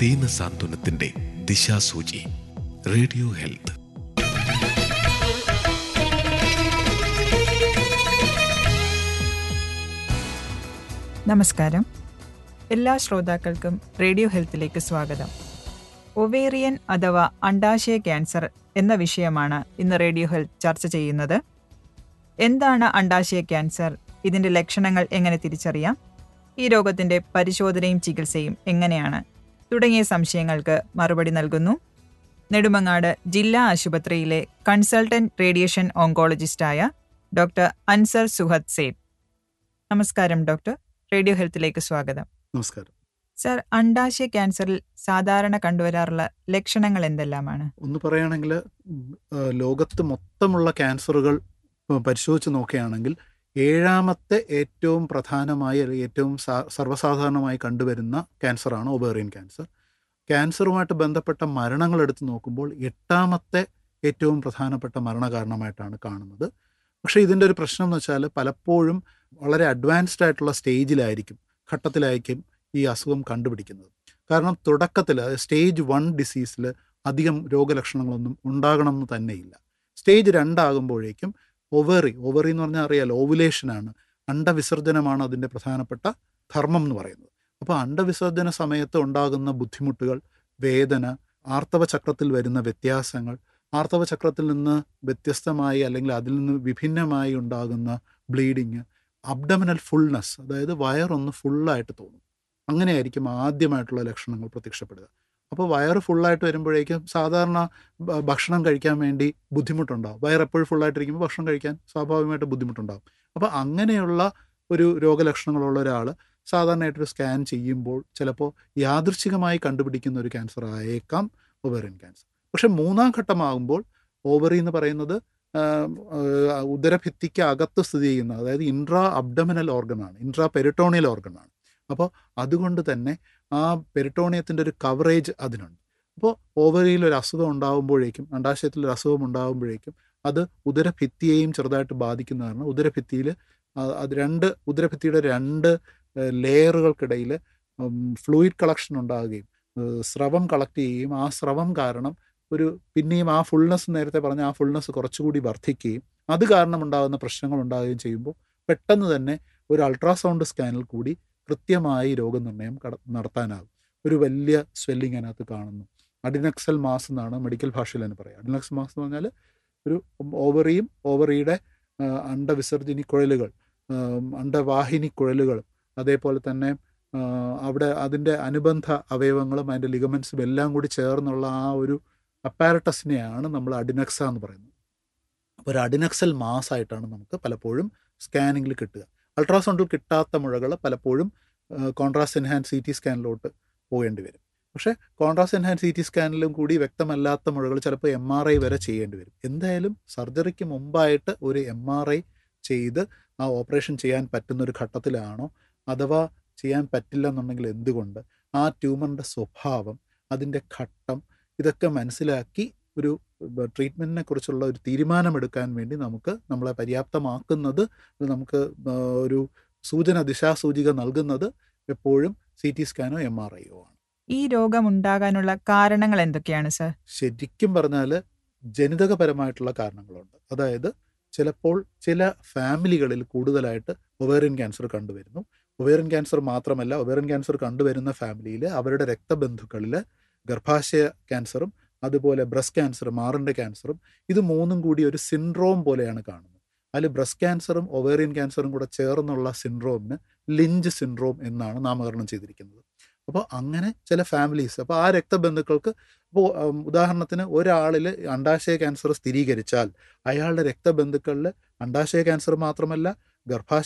ദീനസാന്ത്വനത്തിന്റെ ദിശാസൂചി radio health നമസ്കാരം എല്ലാ ശ്രോതാക്കൾക്കും റേഡിയോ ഹെൽത്തിലേക്ക് സ്വാഗതം ഒവേറിയൻ അഥവാ അണ്ടാശയ ക്യാൻസർ എന്ന വിഷയമാണ് ഇന്ന് റേഡിയോ ഹെൽത്ത് ചർച്ച ചെയ്യുന്നത് എന്താണ് അണ്ടാശയ ക്യാൻസർ ഇതിൻ്റെ ലക്ഷണങ്ങൾ എങ്ങനെ തിരിച്ചറിയാം ഈ രോഗത്തിൻ്റെ പരിശോധനയും ചികിത്സയും എങ്ങനെയാണ് തുടങ്ങിയ സംശയങ്ങൾക്ക് മറുപടി നൽകുന്നു നെടുമങ്ങാട് ജില്ലാ ആശുപത്രിയിലെ കൺസൾട്ടന്റ് റേഡിയേഷൻ ഓങ്കോളജിസ്റ്റായ ഡോക്ടർ അൻസർ സുഹദ് സേഠ് നമസ്കാരം ഡോക്ടർ റേഡിയോ ഹെൽത്തിലേക്ക് സ്വാഗതം നമസ്കാരം സർ അണ്ടാശയ ക്യാൻസറിൽ സാധാരണ കണ്ടുവരാറുള്ള ലക്ഷണങ്ങൾ എന്തെല്ലാമാണ് ഒന്ന് പറയുകയാണെങ്കിൽ ലോകത്ത് മൊത്തമുള്ള ക്യാൻസറുകൾ ഇപ്പം പരിശോധിച്ച് നോക്കുകയാണെങ്കിൽ ഏഴാമത്തെ ഏറ്റവും പ്രധാനമായി അല്ലെങ്കിൽ ഏറ്റവും സാ- സർവ്വസാധാരണമായി കണ്ടുവരുന്ന ക്യാൻസറാണ് ഒബേറിയൻ ക്യാൻസർ ക്യാൻസറുമായിട്ട് ബന്ധപ്പെട്ട മരണങ്ങൾ എടുത്ത് നോക്കുമ്പോൾ എട്ടാമത്തെ ഏറ്റവും പ്രധാനപ്പെട്ട മരണകാരണമായിട്ടാണ് കാണുന്നത് പക്ഷേ ഇതിൻ്റെ ഒരു പ്രശ്നം എന്ന് വെച്ചാൽ പലപ്പോഴും വളരെ അഡ്വാൻസ്ഡ് ആയിട്ടുള്ള സ്റ്റേജിലായിരിക്കും ഘട്ടത്തിലായിരിക്കും ഈ അസുഖം കണ്ടുപിടിക്കുന്നത് കാരണം തുടക്കത്തിൽ സ്റ്റേജ് വൺ ഡിസീസിൽ അധികം രോഗലക്ഷണങ്ങളൊന്നും ഉണ്ടാകണം എന്ന് തന്നെയില്ല സ്റ്റേജ് രണ്ടാകുമ്പോഴേക്കും ഒവറി ഒവറി എന്ന് പറഞ്ഞാൽ അറിയാലോ ഓവുലേഷനാണ് അണ്ടവിസർജനമാണ് അതിൻ്റെ പ്രധാനപ്പെട്ട ധർമ്മം എന്ന് പറയുന്നത് അപ്പോൾ അണ്ടവിസർജന സമയത്ത് ഉണ്ടാകുന്ന ബുദ്ധിമുട്ടുകൾ വേദന ആർത്തവ ചക്രത്തിൽ വരുന്ന വ്യത്യാസങ്ങൾ ആർത്തവ ചക്രത്തിൽ നിന്ന് വ്യത്യസ്തമായി അല്ലെങ്കിൽ അതിൽ നിന്ന് വിഭിന്നമായി ഉണ്ടാകുന്ന ബ്ലീഡിങ് അബ്ഡമിനൽ ഫുൾനെസ് അതായത് വയറൊന്ന് ഫുള്ളായിട്ട് തോന്നും അങ്ങനെയായിരിക്കും ആദ്യമായിട്ടുള്ള ലക്ഷണങ്ങൾ പ്രത്യക്ഷപ്പെടുക അപ്പോൾ വയറ് ഫുള്ളായിട്ട് വരുമ്പോഴേക്കും സാധാരണ ഭ- ഭക്ഷണം കഴിക്കാൻ വേണ്ടി ബുദ്ധിമുട്ടുണ്ടാവും വയറ് എപ്പോഴും ഫുള്ളായിട്ടിരിക്കുമ്പോൾ ഭക്ഷണം കഴിക്കാൻ സ്വാഭാവികമായിട്ട് ബുദ്ധിമുട്ടുണ്ടാവും അപ്പോൾ അങ്ങനെയുള്ള ഒരു രോഗലക്ഷണങ്ങളുള്ള ഒരാൾ സാധാരണയായിട്ടൊരു സ്കാൻ ചെയ്യുമ്പോൾ ചിലപ്പോൾ യാദൃച്ഛികമായി കണ്ടുപിടിക്കുന്ന ഒരു ക്യാൻസർ ആയേക്കാം ഒവേറിയൻ ക്യാൻസർ പക്ഷെ മൂന്നാം ഘട്ടമാകുമ്പോൾ ഓവറി എന്ന് പറയുന്നത് ആം, ആ, ഉദരഭിത്തിക്ക് അകത്ത് സ്ഥിതി ചെയ്യുന്ന അതായത് ഇൻട്രാ അബ്ഡമിനൽ ഓർഗനാണ് ഇൻട്രാ പെരിട്ടോണിയൽ ഓർഗനാണ് അപ്പോൾ അതുകൊണ്ട് തന്നെ ആ പെരിട്ടോണിയത്തിൻ്റെ ഒരു കവറേജ് അതിനുണ്ട് അപ്പോൾ ഓവറിയിൽ ഒരു അസുഖം ഉണ്ടാകുമ്പോഴേക്കും അണ്ടാശയത്തിൽ ഒരു അസുഖം ഉണ്ടാകുമ്പോഴേക്കും അത് ഉദരഭിത്തിയെയും ചെറുതായിട്ട് ബാധിക്കുന്ന കാരണം ഉദരഭിത്തിയിൽ അത് രണ്ട് ഉദരഭിത്തിയുടെ രണ്ട് ലെയറുകൾക്കിടയിൽ ഫ്ലൂയിഡ് കളക്ഷൻ ഉണ്ടാകുകയും ഏഹ് സ്രവം കളക്ട് ചെയ്യുകയും ആ സ്രവം കാരണം ഒരു പിന്നെയും ആ ഫുൾനെസ് നേരത്തെ പറഞ്ഞ ആ ഫുൾനെസ് കുറച്ചുകൂടി വർദ്ധിക്കുകയും അത് കാരണം ഉണ്ടാകുന്ന പ്രശ്നങ്ങൾ ഉണ്ടാകുകയും ചെയ്യുമ്പോൾ പെട്ടെന്ന് തന്നെ ഒരു അൾട്രാസൗണ്ട് സ്കാനിൽ കൂടി കൃത്യമായി രോഗനിർണയം കട നടത്താനാകും ഒരു വലിയ സ്വെല്ലിങ് അതിനകത്ത് കാണുന്നു അഡിനക്സൽ മാസ് എന്നാണ് മെഡിക്കൽ ഭാഷയിൽ തന്നെ പറയുക അഡിനക്സൽ മാസ് എന്ന് പറഞ്ഞാൽ ഒരു ഓവറിയും ഓവറിയുടെ ആ, അണ്ടവിസർജിനി കുഴലുകൾ ആം, അണ്ടവാഹിനി കുഴലുകളും അതേപോലെ തന്നെ ആ, അവിടെ അതിൻ്റെ അനുബന്ധ അവയവങ്ങളും അതിൻ്റെ ലിഗമെൻസും എല്ലാം കൂടി ചേർന്നുള്ള ആ ഒരു അപ്പാരറ്റസിനെയാണ് നമ്മൾ അഡിനക്സ എന്ന് പറയുന്നത് അപ്പോൾ ഒരു അഡിനക്സൽ മാസ് ആയിട്ടാണ് നമുക്ക് പലപ്പോഴും സ്കാനിങ്ങിൽ കിട്ടുക അൾട്രാസൗണ്ടിൽ കിട്ടാത്ത മുഴകൾ പലപ്പോഴും കോൺട്രാസ്റ്റ് എൻഹാൻസ് സി ടി സ്കാനിലോട്ട് പോകേണ്ടി വരും പക്ഷേ കോൺട്രാസ്റ്റ് എൻഹാൻസ് സി ടി സ്കാനിലും കൂടി വ്യക്തമല്ലാത്ത മുഴകൾ ചിലപ്പോൾ എം ആർ ഐ വരെ ചെയ്യേണ്ടി വരും എന്തായാലും സർജറിക്ക് മുമ്പായിട്ട് ഒരു എം ആർ ഐ ചെയ്ത് ആ ഓപ്പറേഷൻ ചെയ്യാൻ പറ്റുന്ന ഒരു ഘട്ടത്തിലാണോ അഥവാ ചെയ്യാൻ പറ്റില്ല എന്നുണ്ടെങ്കിൽ എന്തുകൊണ്ട് ആ ട്യൂമറിൻ്റെ സ്വഭാവം അതിൻ്റെ ഘട്ടം ഇതൊക്കെ മനസ്സിലാക്കി ഒരു ട്രീറ്റ്മെൻറ്റിനെ കുറിച്ചുള്ള ഒരു തീരുമാനമെടുക്കാൻ വേണ്ടി നമുക്ക് നമ്മളെ പര്യാപ്തമാക്കുന്നത് അത് നമുക്ക് ആ, ഒരു സൂചന ദിശാസൂചിക നൽകുന്നത് എപ്പോഴും സി ടി സ്കാനോ എം ആർ ഐയോ ആണ് ഈ രോഗം ഉണ്ടാകാനുള്ള കാരണങ്ങൾ എന്തൊക്കെയാണ് സർ ശരിക്കും പറഞ്ഞാൽ ജനിതകപരമായിട്ടുള്ള കാരണങ്ങളുണ്ട് അതായത് ചിലപ്പോൾ ചില ഫാമിലികളിൽ കൂടുതലായിട്ട് ഒവേറിയൻ ക്യാൻസർ കണ്ടുവരുന്നു ഒവേറിയൻ ക്യാൻസർ മാത്രമല്ല ഒവേറിയൻ ക്യാൻസർ കണ്ടുവരുന്ന ഫാമിലിയിൽ അവരുടെ രക്തബന്ധുക്കളിൽ ഗർഭാശയ ക്യാൻസറും അതുപോലെ ബ്രസ്റ്റ് ക്യാൻസറും മാറിൻ്റെ ക്യാൻസറും ഇത് മൂന്നും കൂടി ഒരു സിൻഡ്രോം പോലെയാണ് കാണുന്നത് അതിൽ ബ്രസ്റ്റ് ക്യാൻസറും ഒവേറിയൻ ക്യാൻസറും കൂടെ ചേർന്നുള്ള സിൻഡ്രോമിന് ലിഞ്ച് സിൻഡ്രോം എന്നാണ് നാമകരണം ചെയ്തിരിക്കുന്നത് അപ്പോൾ അങ്ങനെ ചില ഫാമിലീസ് അപ്പോൾ ആ രക്തബന്ധുക്കൾക്ക് ഇപ്പോൾ ഉദാഹരണത്തിന് ഒരാളിൽ അണ്ടാശയ ക്യാൻസർ സ്ഥിരീകരിച്ചാൽ അയാളുടെ രക്തബന്ധുക്കളിൽ അണ്ടാശയ ക്യാൻസർ മാത്രമല്ല ഗർഭാശയ